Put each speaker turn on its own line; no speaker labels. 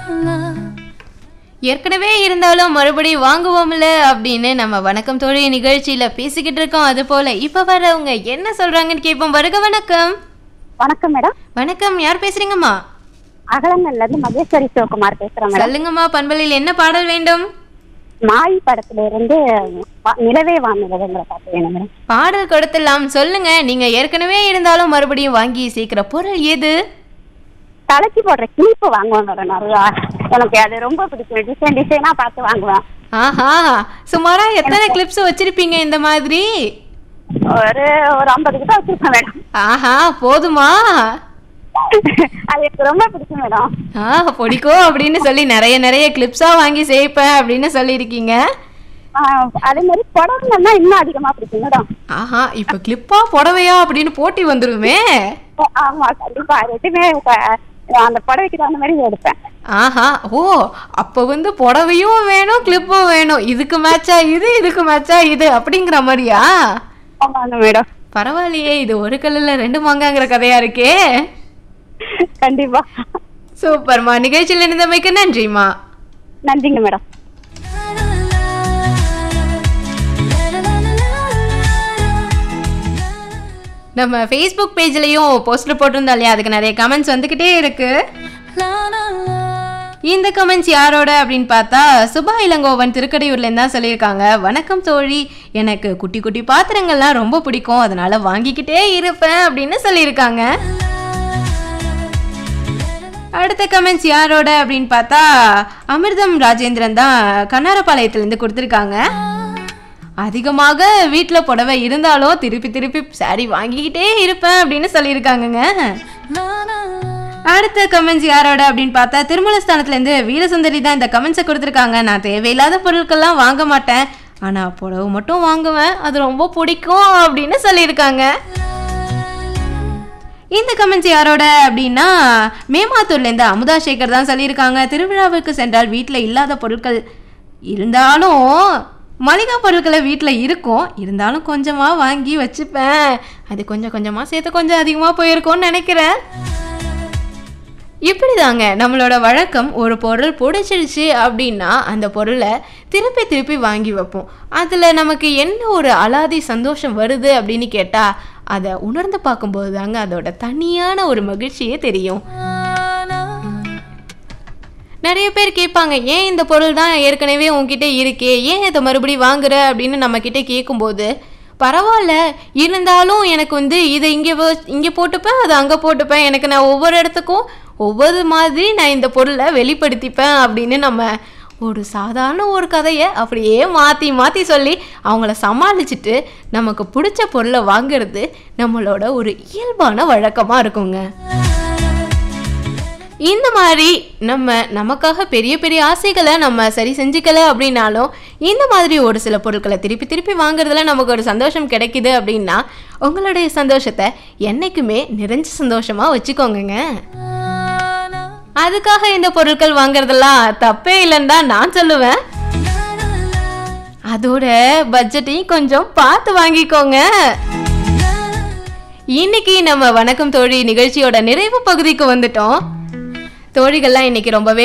ஏற்கனவே இருந்தாலும் மறுபடியும் வாங்குவோம்ல அப்படின்னு நம்ம வணக்கம் தோழி நிகழ்ச்சியில பேசிக்கிட்டு இருக்கோம் அது போல இப்ப வரவங்க என்ன சொல்றாங்கன்னு கேட்போம் வருக வணக்கம்
வணக்கம் மேடம்
வணக்கம் யார் பேசுறீங்கம்மா
அகலங்கல்ல இருந்து மகேஸ்வரி சிவகுமார் பேசுறேன் மேடம்
சொல்லுங்கம்மா பண்பலில் என்ன பாடல் வேண்டும்
மாய் படத்துல இருந்து வா- நிலவே வானிலவேங்கிற பாட்டு வேணும் மேடம்
பாடல் கொடுத்துடலாம் சொல்லுங்க நீங்க ஏற்கனவே இருந்தாலும் மறுபடியும் வாங்கி சேர்க்கிற பொருள் எது
தலைக்கு போடுற கிளிப்பு வாங்குவேன் மேடம் நிறையா எனக்கு அது ரொம்ப பிடிக்கும் டிசைன் டிசைனா பார்த்து வாங்குவேன்
ஆஹா சுமாரா எத்தனை கிளிப்ஸ் வச்சிருப்பீங்க இந்த மாதிரி
ஒரு ஒரு ஐம்பது கிட்ட வச்சிருக்கேன் மேடம்
ஆஹா போதுமா
அது எனக்கு ரொம்ப பிடிக்கும் மேடம்
ஆ பிடிக்கும் அப்படின்னு சொல்லி நிறைய நிறைய கிளிப்ஸா வாங்கி சேர்ப்பேன் அப்படின்னு சொல்லியிருக்கீங்க
ஆஹ் அதே மாதிரி புடவைங்கன்னா இன்னும் அதிகமா பிடிக்கும் மேடம்
ஆஹா இப்ப கிளிப்பா புடவையா அப்படின்னு போட்டி வந்துருமே
ஆமா கண்டிப்பா ரெண்டுமே இப்ப அந்த புடவைக்கு தகுந்த மாதிரி எடுப்பேன்
ஆஹா ஓ அப்ப வந்து புடவையும் வேணும் கிளிப்பும் வேணும் இதுக்கு மேட்சா இது இதுக்கு மேட்சா இது அப்படிங்கிற மாதிரியா
ஆமாங்க மேடம்
பரவாயில்லையே இது ஒரு கல்லுல ரெண்டு மாங்காங்கிற கதையா இருக்கே
கண்டிப்பா
சூப்பர்மா நிகழ்ச்சியில் இருந்தமைக்கு நன்றிம்மா
நன்றிங்க மேடம்
நம்ம ஃபேஸ்புக் பேஜ்லயும் போஸ்டர் போட்டிருந்தோம் இல்லையா அதுக்கு நிறைய கமெண்ட்ஸ் வந்துக்கிட்டே இருக்கு இந்த கமெண்ட்ஸ் யாரோட அப்படின்னு பார்த்தா சுபா இளங்கோவன் திருக்கடையூர்லேருந்து தான் சொல்லியிருக்காங்க வணக்கம் தோழி எனக்கு குட்டி குட்டி பாத்திரங்கள்லாம் ரொம்ப பிடிக்கும் அதனால வாங்கிக்கிட்டே இருப்பேன் அப்படின்னு சொல்லியிருக்காங்க அடுத்த கமெண்ட்ஸ் யாரோட அப்படின்னு பார்த்தா அமிர்தம் ராஜேந்திரன் தான் கண்ணாரப்பாளையத்துலேருந்து கொடுத்துருக்காங்க அதிகமாக வீட்டில் புடவை இருந்தாலும் திருப்பி திருப்பி சாரி வாங்கிக்கிட்டே இருப்பேன் அப்படின்னு சொல்லியிருக்காங்கங்க அடுத்த கமெண்ட்ஸ் யாரோட அப்படின்னு பார்த்தா திருமலஸ்தானத்துலேருந்து வீரசுந்தரி தான் இந்த கமெண்ட்ஸை கொடுத்துருக்காங்க நான் தேவையில்லாத பொருட்கள்லாம் வாங்க மாட்டேன் ஆனால் புடவை மட்டும் வாங்குவேன் அது ரொம்ப பிடிக்கும் அப்படின்னு சொல்லியிருக்காங்க இந்த கமெண்ட்ஸ் யாரோட அப்படின்னா மேமாத்தூர்லேருந்து அமுதா சேகர் தான் சொல்லியிருக்காங்க திருவிழாவுக்கு சென்றால் வீட்டில் இல்லாத பொருட்கள் இருந்தாலும் மளிகை பொருட்களை வீட்டில் இருக்கும் இருந்தாலும் கொஞ்சமாக வாங்கி வச்சுப்பேன் அது கொஞ்சம் கொஞ்சமாக சேர்த்து கொஞ்சம் அதிகமாக போயிருக்கோன்னு நினைக்கிறேன் இப்படிதாங்க நம்மளோட வழக்கம் ஒரு பொருள் பிடிச்சிருச்சு அப்படின்னா அந்த பொருளை திருப்பி திருப்பி வாங்கி வைப்போம் அதில் நமக்கு என்ன ஒரு அலாதி சந்தோஷம் வருது அப்படின்னு கேட்டால் அதை உணர்ந்து பார்க்கும்போது தாங்க அதோட தனியான ஒரு மகிழ்ச்சியே தெரியும் நிறைய பேர் கேட்பாங்க ஏன் இந்த பொருள் தான் ஏற்கனவே உங்ககிட்ட இருக்கே ஏன் இதை மறுபடியும் வாங்குற அப்படின்னு நம்ம கிட்ட கேட்கும்போது பரவாயில்ல இருந்தாலும் எனக்கு வந்து இதை இங்கே இங்கே போட்டுப்பேன் அதை அங்கே போட்டுப்பேன் எனக்கு நான் ஒவ்வொரு இடத்துக்கும் ஒவ்வொரு மாதிரி நான் இந்த பொருளை வெளிப்படுத்திப்பேன் அப்படின்னு நம்ம ஒரு சாதாரண ஒரு கதையை அப்படியே மாற்றி மாற்றி சொல்லி அவங்கள சமாளிச்சுட்டு நமக்கு பிடிச்ச பொருளை வாங்குறது நம்மளோட ஒரு இயல்பான வழக்கமாக இருக்குங்க இந்த மாதிரி நம்ம நமக்காக பெரிய பெரிய ஆசைகளை நம்ம சரி செஞ்சுக்கல அப்படின்னாலும் இந்த மாதிரி ஒரு சில பொருட்களை திருப்பி திருப்பி வாங்குறதுல நமக்கு ஒரு சந்தோஷம் கிடைக்குது அப்படின்னா உங்களுடைய சந்தோஷத்தை என்னைக்குமே நிறைஞ்ச சந்தோஷமா வச்சுக்கோங்கங்க அதுக்காக இந்த பொருட்கள் வாங்குறதெல்லாம் தப்பே இல்லைன்னு தான் நான் சொல்லுவேன் அதோட பட்ஜெட்டையும் கொஞ்சம் பார்த்து வாங்கிக்கோங்க இன்னைக்கு நம்ம வணக்கம் தோழி நிகழ்ச்சியோட நிறைவு பகுதிக்கு வந்துட்டோம் தோழிகள்லாம் இன்னைக்கு ரொம்பவே